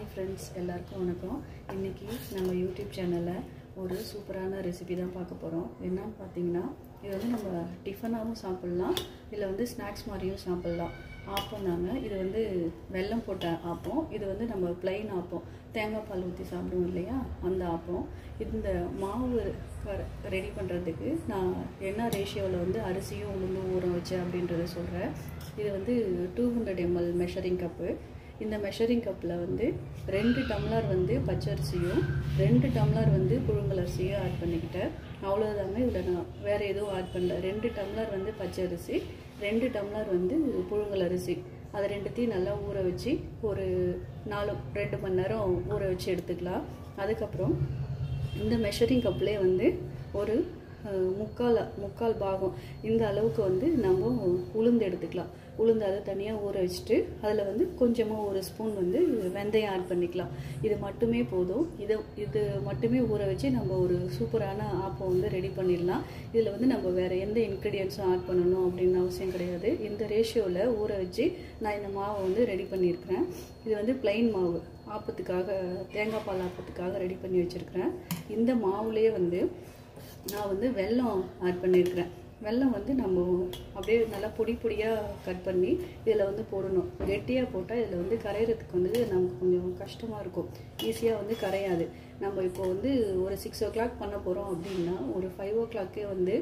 Hi friends எல்லாருக்கும் வணக்கம் இன்றைக்கி நம்ம யூடியூப் சேனலில் ஒரு சூப்பரான ரெசிபி தான் பார்க்க போகிறோம் என்னன்னு பார்த்தீங்கன்னா இது வந்து நம்ம டிஃபனாகவும் சாப்பிட்லாம் இல்லை வந்து ஸ்நாக்ஸ் மாதிரியும் சாப்பிட்லாம் ஆப்பம் நாங்கள் இது வந்து வெல்லம் போட்ட ஆப்பம் இது வந்து நம்ம plain ஆப்பம் தேங்காய் பால் ஊற்றி சாப்பிடுவோம் இல்லையா அந்த ஆப்பம் இந்த மாவு ரெடி பண்ணுறதுக்கு நான் என்ன ரேஷியோவில் வந்து அரிசியும் உளுந்தும் ஊற வச்சேன் அப்படின்றத சொல்கிறேன் இது வந்து two hundred ml measuring cup இந்த மெஷரிங் கப்பில் வந்து ரெண்டு டம்ளர் வந்து பச்சரிசியும் ரெண்டு டம்ளர் வந்து புழுங்கலரிசியும் ஆட் பண்ணிக்கிட்டேன் அவ்வளோதாங்க இதில் நான் வேறு எதுவும் ஆட் பண்ணல ரெண்டு டம்ளர் வந்து பச்சரிசி ரெண்டு டம்ளர் வந்து புழுங்கலரிசி அதை ரெண்டுத்தையும் நல்லா ஊற வச்சு ஒரு நாலு ரெண்டு மணி நேரம் ஊற வச்சு எடுத்துக்கலாம் அதுக்கப்புறம் இந்த மெஷரிங் கப்லேயே வந்து ஒரு அஹ், முக்கால் முக்கால் பாகம் இந்த அளவுக்கு வந்து நம்ம உளுந்து எடுத்துக்கலாம் உளுந்து அதை தனியாக ஊற வச்சுட்டு அதில் வந்து கொஞ்சமாக ஒரு ஸ்பூன் வந்து வெந்தயம் ஆட் பண்ணிக்கலாம் இது மட்டுமே போதும் இதை இது மட்டுமே ஊற வச்சு நம்ம ஒரு சூப்பரான ஆப்பம் வந்து ரெடி பண்ணிடலாம் இதில் வந்து நம்ம வேறு எந்த இன்க்ரீடியன்ஸும் ஆட் பண்ணணும் அப்படின்னு அவசியம் கிடையாது இந்த ரேஷியோவில் ஊற வச்சு நான் இந்த மாவை வந்து ரெடி பண்ணியிருக்கிறேன் இது வந்து plain மாவு ஆப்பத்துக்காக தேங்காய் பால் ஆப்பத்துக்காக ரெடி பண்ணி வச்சுருக்கிறேன் இந்த மாவுலேயே வந்து நான் வந்து வெல்லம் ஆட் பண்ணியிருக்கிறேன் வெல்லம் வந்து நம்ம அப்படியே நல்லா பொடி பொடியாக கட் பண்ணி இதில் வந்து போடணும் கெட்டியாக போட்டால் இதில் வந்து கரையிறதுக்கு வந்து நமக்கு கொஞ்சம் கஷ்டமாக இருக்கும் ஈஸியாக வந்து கரையாது நம்ம இப்போ வந்து ஒரு சிக்ஸ் ஓ கிளாக் பண்ண போகிறோம் அப்படின்னா ஒரு ஃபைவ் ஓ கிளாக்கே வந்து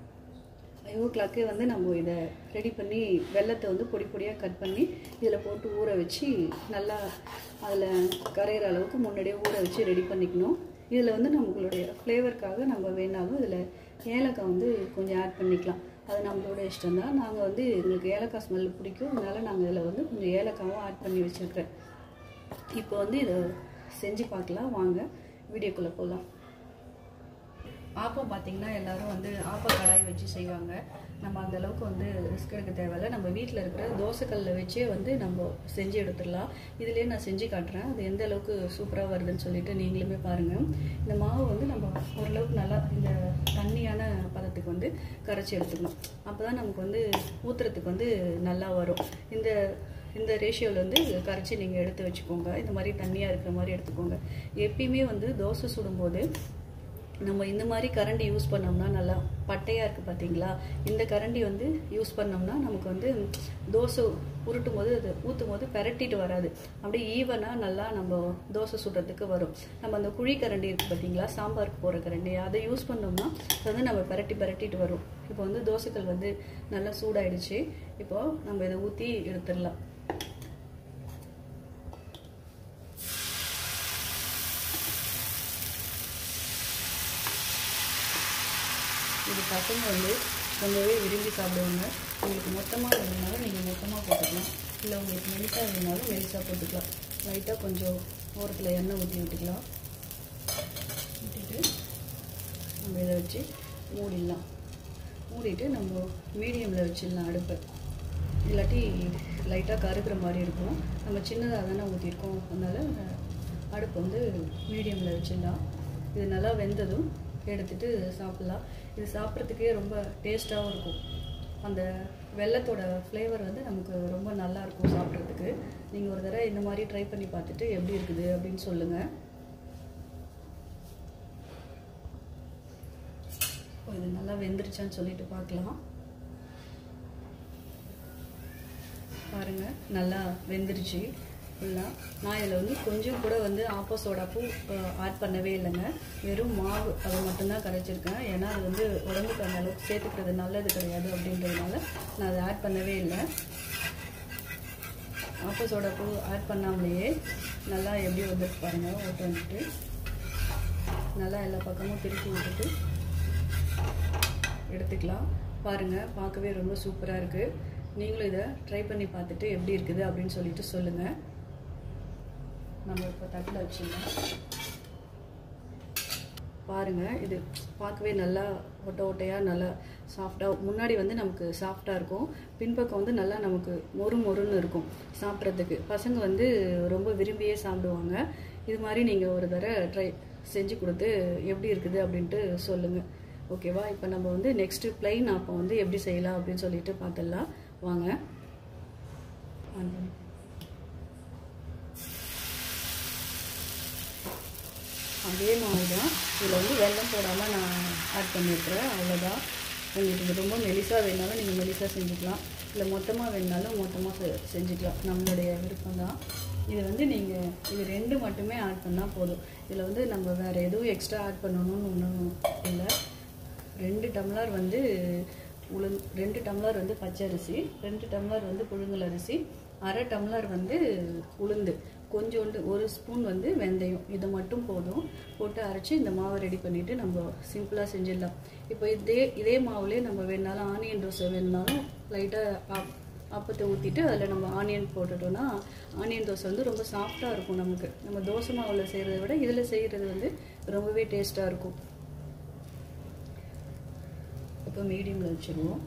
ஃபைவ் ஓ கிளாக்கே வந்து நம்ம இதை ரெடி பண்ணி வெள்ளத்தை வந்து பொடி பொடியாக கட் பண்ணி இதில் போட்டு ஊற வச்சு நல்லா அதில் கரையிற அளவுக்கு முன்னாடியே ஊற வச்சு ரெடி பண்ணிக்கணும் இதில் வந்து நம்மளுடைய ஃப்ளேவருக்காக நம்ம வேணாலும் இதில் ஏலக்காய் வந்து கொஞ்சம் ஆட் பண்ணிக்கலாம் அது நம்மளோட இஷ்டம் தான் நாங்கள் வந்து எங்களுக்கு ஏலக்காய் ஸ்மெல் பிடிக்கும் அதனால நாங்கள் இதில் வந்து கொஞ்சம் ஏலக்காவும் ஆட் பண்ணி வச்சுருக்கிறேன் இப்போ வந்து இதை செஞ்சு பார்க்கலாம் வாங்க வீடியோக்குள்ளே போகலாம் ஆப்பம் பார்த்தீங்கன்னா எல்லாரும் வந்து ஆப்ப கடாய் வச்சு செய்வாங்க நம்ம அந்த அளவுக்கு வந்து ரிஸ்க் எடுக்க தேவையில்ல நம்ம வீட்டில் இருக்கிற தோசைக்கல்ல வச்சே வந்து நம்ம செஞ்சு எடுத்துடலாம் இதுலேயே நான் செஞ்சு காட்டுறேன் அது எந்த அளவுக்கு சூப்பராக வருதுன்னு சொல்லிட்டு நீங்களுமே பாருங்கள் இந்த மாவு வந்து நம்ம ஓரளவுக்கு நல்லா இந்த தண்ணியான பதத்துக்கு வந்து கரைச்சி எடுத்துக்கணும் அப்போ தான் நமக்கு வந்து ஊற்றுறதுக்கு வந்து நல்லா வரும் இந்த இந்த ரேஷியோவில் வந்து கரைச்சி நீங்கள் எடுத்து வச்சுக்கோங்க இந்த மாதிரி தண்ணியாக இருக்கிற மாதிரி எடுத்துக்கோங்க எப்பயுமே வந்து தோசை சுடும்போது நம்ம இந்த மாதிரி கரண்டி யூஸ் பண்ணோம்னா நல்லா பட்டையாக இருக்குது பார்த்தீங்களா இந்த கரண்டி வந்து யூஸ் பண்ணோம்னா நமக்கு வந்து தோசை உருட்டும் போது அது ஊற்றும் போது பெரட்டிட்டு வராது அப்படியே ஈவனாக நல்லா நம்ம தோசை சுடுறதுக்கு வரும் நம்ம அந்த குழி கரண்டி இருக்குது பார்த்தீங்களா சாம்பாருக்கு போகிற கரண்டி அதை யூஸ் பண்ணோம்னா அது வந்து நம்ம பெரட்டி பெரட்டிட்டு வரும் இப்போ வந்து தோசைக்கல் வந்து நல்லா சூடாயிடுச்சு இப்போ நம்ம இதை ஊற்றி எடுத்துடலாம் இது பசங்க வந்து ரொம்பவே விரும்பி சாப்பிடுவாங்க உங்களுக்கு மொத்தமாக வேணுனாலும் நீங்கள் மொத்தமாக போட்டுக்கலாம் இல்லை உங்களுக்கு மெலிசாக வேணுனாலும் மெலிசாக போட்டுக்கலாம் லைட்டாக கொஞ்சம் ஓரத்தில் எண்ணெய் ஊற்றி விட்டுக்கலாம் ஊற்றிட்டு நம்ம இதை வச்சு மூடிடலாம் மூடிட்டு நம்ம மீடியமில் வச்சிடலாம் அடுப்பை இல்லாட்டி லைட்டாக கருகிற மாதிரி இருக்கும் நம்ம சின்னதாக தானே ஊற்றிருக்கோம் அதனால் அடுப்பு வந்து மீடியமில் வச்சிடலாம் இது நல்லா வெந்ததும் எடுத்துட்டு சாப்பிட்லாம் இது சாப்பிட்றதுக்கே ரொம்ப டேஸ்ட்டாகவும் இருக்கும் அந்த வெள்ளத்தோட ஃப்ளேவர் வந்து நமக்கு ரொம்ப நல்லா இருக்கும் சாப்பிட்றதுக்கு நீங்கள் ஒரு தடவை இந்த மாதிரி ட்ரை பண்ணி பார்த்துட்டு எப்படி இருக்குது அப்படின்னு சொல்லுங்கள் ஓ, இது நல்லா வெந்துருச்சான்னு சொல்லிட்டு பார்க்கலாம் பாருங்க நல்லா வெந்துருச்சு ஃபுல்லாக நான் இதில் வந்து கொஞ்சம் கூட வந்து ஆப்போ சோடாப்பூ ஆட் பண்ணவே இல்லைங்க வெறும் மாவு அதை மட்டும்தான் கரைச்சிருக்கேன் ஏன்னா அது வந்து உடம்புக்கு அந்த அளவுக்கு சேர்த்துக்கிறது நல்லது கிடையாது அப்படின்றதுனால நான் அதை ஆட் பண்ணவே இல்லை ஆப்போ சோடாப்பூ ஆட் பண்ணாமலேயே நல்லா எப்படி வந்துருக்கு பாருங்கள் ஓட்டு வந்துட்டு நல்லா எல்லா பக்கமும் திருப்பி விட்டுட்டு எடுத்துக்கலாம் பாருங்கள் பார்க்கவே ரொம்ப சூப்பராக இருக்குது நீங்களும் இதை ட்ரை பண்ணி பார்த்துட்டு எப்படி இருக்குது அப்படின்னு சொல்லிட்டு சொல்லுங்கள் நம்ம இப்போ தட்டில் வச்சுக்கலாம் பாருங்கள் இது பார்க்கவே நல்லா ஒட்ட ஒட்டையாக நல்லா சாஃப்டாக முன்னாடி வந்து நமக்கு சாஃப்டாக இருக்கும் பின்பக்கம் வந்து நல்லா நமக்கு மொறு மொறுன்னு இருக்கும் சாப்பிட்றதுக்கு பசங்க வந்து ரொம்ப விரும்பியே சாப்பிடுவாங்க இது மாதிரி நீங்கள் ஒரு தடவை ட்ரை செஞ்சு கொடுத்து எப்படி இருக்குது அப்படின்ட்டு சொல்லுங்கள் ஓகேவா இப்போ நம்ம வந்து நெக்ஸ்ட்டு பிளைன் ஆப்பம் வந்து எப்படி செய்யலாம் அப்படின்னு சொல்லிட்டு பார்த்துடலாம் வாங்க ஆன் பண்ணு. அதே மாவு தான் இதில் வந்து வெல்லம் போடாமல் நான் ஆட் பண்ணியிருக்கிறேன் அவ்வளோதான் உங்களுக்கு இது ரொம்ப மெலிசாக வேணாலும் நீங்கள் மெலிசாக செஞ்சுக்கலாம் இல்லை மொத்தமாக வேணாலும் மொத்தமாக செ- செஞ்சுக்கலாம் நம்மளுடைய விருப்பம் தான் இது வந்து நீங்கள் இது ரெண்டு மட்டுமே ஆட் பண்ணால் போதும் இதில் வந்து நம்ம வேறு எதுவும் எக்ஸ்ட்ரா ஆட் பண்ணணும்னு ஒன்றும் இல்லை ரெண்டு டம்ளர் வந்து உளுந் ரெண்டு டம்ளர் வந்து பச்சரிசி ரெண்டு டம்ளர் வந்து புழுங்கல் அரிசி அரை டம்ளர் வந்து உளுந்து கொஞ்சோண்டு ஒரு ஸ்பூன் வந்து வெந்தயம் இது மட்டும் போதும் போட்டு அரைச்சி இந்த மாவை ரெடி பண்ணிவிட்டு நம்ம சிம்பிளாக செஞ்சிடலாம் இப்போ இதே இதே மாவுலேயே நம்ம வேணாலும் ஆனியன் தோசை வேணுனாலும் லைட்டாக அப்பத்தை ஊற்றிட்டு அதில் நம்ம ஆனியன் போட்டுட்டோம்னா ஆனியன் தோசை வந்து ரொம்ப சாஃப்டாக இருக்கும் நமக்கு நம்ம தோசை மாவில் செய்கிறத விட இதில் செய்கிறது வந்து ரொம்பவே டேஸ்ட்டாக இருக்கும் இப்போ மீடியமில் வச்சுருவோம்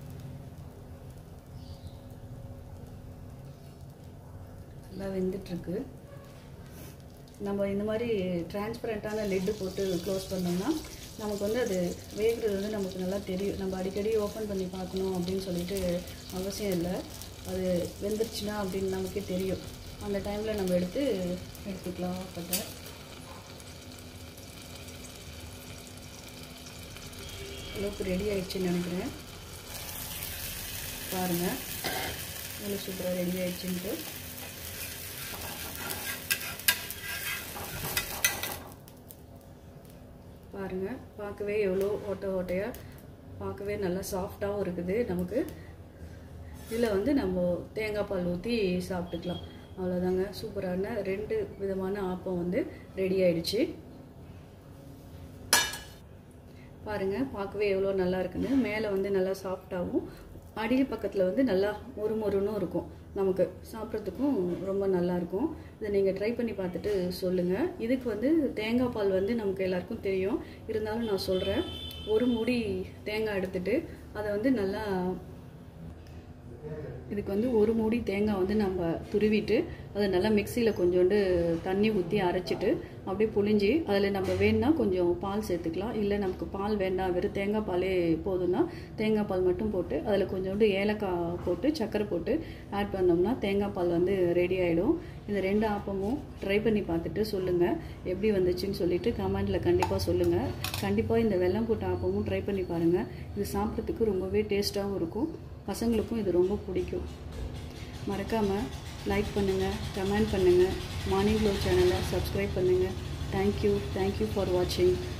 நல்லா வெந்துட்டுருக்கு நம்ம இந்த மாதிரி டிரான்ஸ்பரண்ட்டான லெட்டு போட்டு க்ளோஸ் பண்ணோம்னா நமக்கு வந்து அது வேகிறது வந்து நமக்கு நல்லா தெரியும் நம்ம அடிக்கடி ஓப்பன் பண்ணி பார்க்கணும் அப்படின்னு சொல்லிட்டு அவசியம் இல்லை அது வெந்துருச்சுன்னா அப்படின்னு நமக்கே தெரியும் அந்த டைமில் நம்ம எடுத்து எடுத்துக்கலாம் பட்டை அளவுக்கு ரெடி ஆயிடுச்சுன்னு நினைக்கிறேன் பாருங்கள் எவ்வளோ சூப்பராக ரெடி ஆயிடுச்சுன்ட்டு பாருங்கள் பார்க்கவே எவ்வளோ ஓட்டை ஓட்டையாக பார்க்கவே நல்லா சாஃப்டாகவும் இருக்குது நமக்கு இதில் வந்து நம்ம தேங்காய் பால் ஊற்றி சாப்பிட்டுக்கலாம் அவ்வளோதாங்க சூப்பரான ரெண்டு விதமான ஆப்பம் வந்து ரெடி ஆயிடுச்சு பாருங்கள் பார்க்கவே எவ்வளோ நல்லா இருக்குன்னு மேலே வந்து நல்லா சாஃப்டாகவும் அடியில் பக்கத்தில் வந்து நல்லா மொறு மொறுன்னும் இருக்கும் நமக்கு சாப்பிட்றதுக்கும் ரொம்ப நல்லா இருக்கும் இதை நீங்கள் ட்ரை பண்ணி பார்த்துட்டு சொல்லுங்கள் இதுக்கு வந்து தேங்காய் பால் வந்து நமக்கு எல்லாருக்கும் தெரியும் இருந்தாலும் நான் சொல்கிறேன் ஒரு மூடி தேங்காய் எடுத்துட்டு அதை வந்து நல்லா இதுக்கு வந்து ஒரு மூடி தேங்காய் வந்து நம்ம துருவிட்டு அதை நல்லா மிக்சியில் கொஞ்சோண்டு தண்ணி ஊற்றி அரைச்சிட்டு அப்படியே புழிஞ்சி அதில் நம்ம வேணும்னா கொஞ்சம் பால் சேர்த்துக்கலாம் இல்லை நமக்கு பால் வேண்டாம் வெறும் தேங்காய் பாலே போதும்னா தேங்காய் பால் மட்டும் போட்டு அதில் கொஞ்சோண்டு ஏலக்காய் போட்டு சர்க்கரை போட்டு ஆட் பண்ணோம்னா தேங்காய் பால் வந்து ரெடி ஆகிடும் இந்த ரெண்டு ஆப்பமும் ட்ரை பண்ணி பார்த்துட்டு சொல்லுங்கள் எப்படி வந்துச்சுன்னு சொல்லிட்டு கமெண்டில் கண்டிப்பாக சொல்லுங்கள் கண்டிப்பாக இந்த வெல்லம் போட்ட ஆப்பமும் ட்ரை பண்ணி பாருங்கள் இது சாப்பிட்றதுக்கு ரொம்பவே டேஸ்ட்டாகவும் இருக்கும் பசங்களுக்கும் இது ரொம்ப பிடிக்கும் மறக்காமல் லைக் பண்ணுங்கள் கமெண்ட் பண்ணுங்கள் மார்னிங் க்ளோ சேனலை சப்ஸ்கிரைப் பண்ணுங்கள் தேங்க்யூ தேங்க்யூ ஃபார் வாட்சிங்